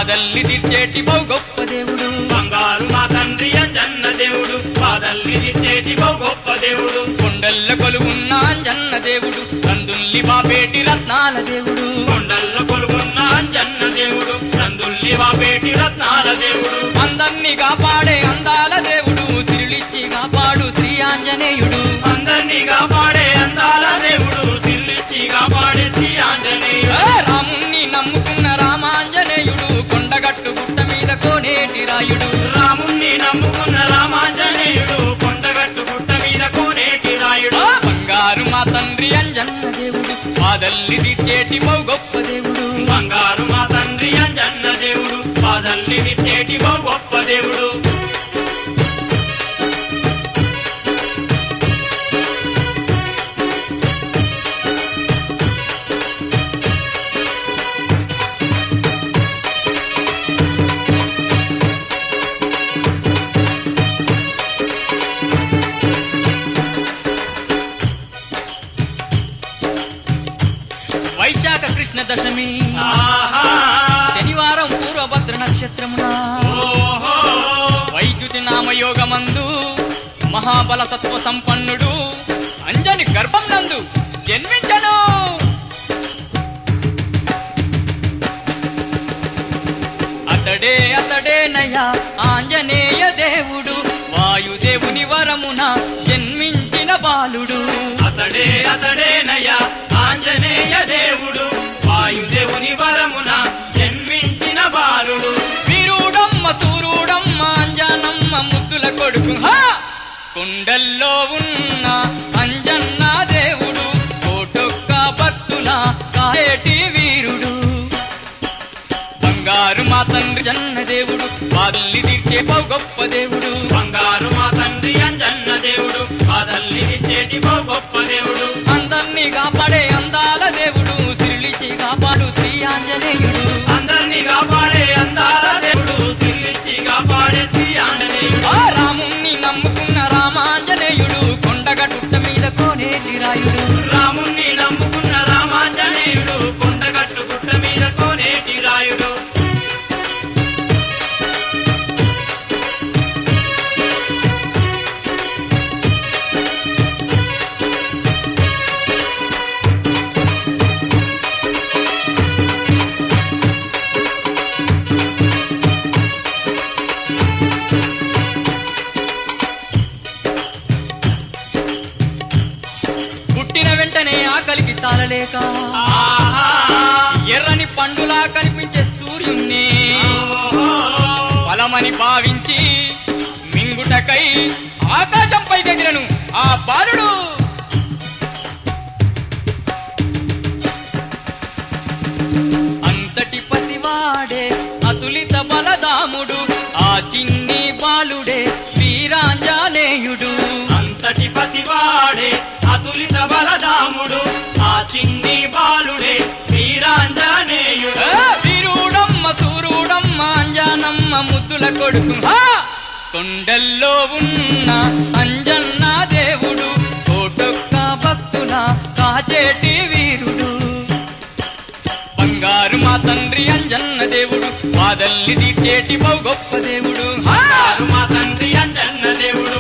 బాధల్ని తీర్చేటి బహు గొప్ప దేవుడు బంగారు మా తండ్రి అంజన్న దేవుడు బాధల్ని తీర్చేటి బహు గొప్ప దేవుడు కొండల్ల కొలువున్న అంజన్న దేవుడు కందుల్లి బాపేటి రత్నాల దేవుడు కొండల్లో కొలుగున్న అంజన్న దేవుడు నందుల్లి వాపేటి రత్నాల దేవుడు అందర్ని కాపాడే అందాల దేవుడు సిరులిచ్చి కాపాడు శ్రీ ఆంజనేయుడు అందరినీ కాపాడే అందాల దేవుడు సిల్లిచ్చి కాపాడే శ్రీ ఆంజనేయుడు ఆ రాముణ్ణి నమ్ముకున్న రామాంజనేయుడు కొండగట్టు గుట్ట మీద కోనేటి రాయుడు రాముణ్ణి నమ్ముకున్న రామాంజనేయుడు కొండగట్టు గుట్ట మీద కోనేటి రాయుడు ఆ బంగారు మా తండ్రి అంజన్న దేవుడు బాధల్ని తీర్చేటి బహు గొప్ప దేవుడు బంగారు మా తండ్రి అంజన్న దేవుడు బాధల్ని నిచ్చేటి బహు గొప్ప దేవుడు వైశాఖ కృష్ణ దశమి ఆహా శనివారం పూర్వభద్ర నక్షత్రమున ఓహో వైద్యుతి నామయోగమందు మహాబల సత్వ సంపన్నుడు అంజని గర్భం నందు జన్మించను అతడే అతడేనయ్యా ఆంజనేయ దేవుడు వాయుదేవుని వరమున జన్మించిన బాలుడు అతడే అతడేనయ్యా ఆంజనేయ దేవుడు వాయుదేవుని వరమున జన్మించిన బాలుడు వీరుడమ్మ తూరుడమ్మ అంజనమ్మ ముద్దుల కొడుకు హా! కుండల్లో ఉన్న అంజన్న దేవుడు కోటొక్క భక్తుల కాయేటి వీరుడు బంగారు మా తండ్రి జన్న దేవుడు బాధల్ని తీర్చే బహు గొప్ప దేవుడు బంగారు మా తండ్రి అంజన్న దేవుడు బాధల్ని నిచ్చేటి బహు గొప్ప దేవుడు అందర్నీ కాపాడే అందాల దేవుడు సిరిలిచి కాపాడు శ్రీ ఆంజనేయుడు అందరినీ కాపాడే అందాల దేవుడు సిల్లిచ్చి కాపాడే శ్రీ ఆంజనేయుడు ఆ రాముణ్ణి నమ్ముకున్న రామాంజనేయుడు కొండగట్ట మీద కోనేటి రాయుడు రాముణ్ణి నమ్ముకున్న రామాంజనేయుడు కొండగట్టు గుట్ట మీద కోనేటి రాయుడు పుట్టిన వెంటనే ఆకలికి తాళలేక ఆహా ఎర్రని పండులా కనిపించే సూర్యుణ్ణి ఓహో ఫలమని భావించి మింగుటకై ఆకాశంపై ఎగిరను ఆ బాలుడు అంతటి పసివాడే అతులిత బలదాముడు ఆ చిన్ని బాలుడే వీరాంజనేయుడు అంతటి పసివాడే అతులిత బలదాముడు ఆ చిన్ని బాలుడే వీరాంజనేయుడు ఆ వీరుడమ్మ సూరుడమ్మ అంజనమ్మ ముద్దుల కొడుకు హా! కొండల్లో ఉన్న అంజన్న దేవుడు కోటొక్క భక్తుల కాచేటి వీరుడు బంగారు మా తండ్రి అంజన్న దేవుడు బాధల్ని తీర్చేటి బహు గొప్ప దేవుడు హా! బంగారు మా తండ్రి అంజన్న దేవుడు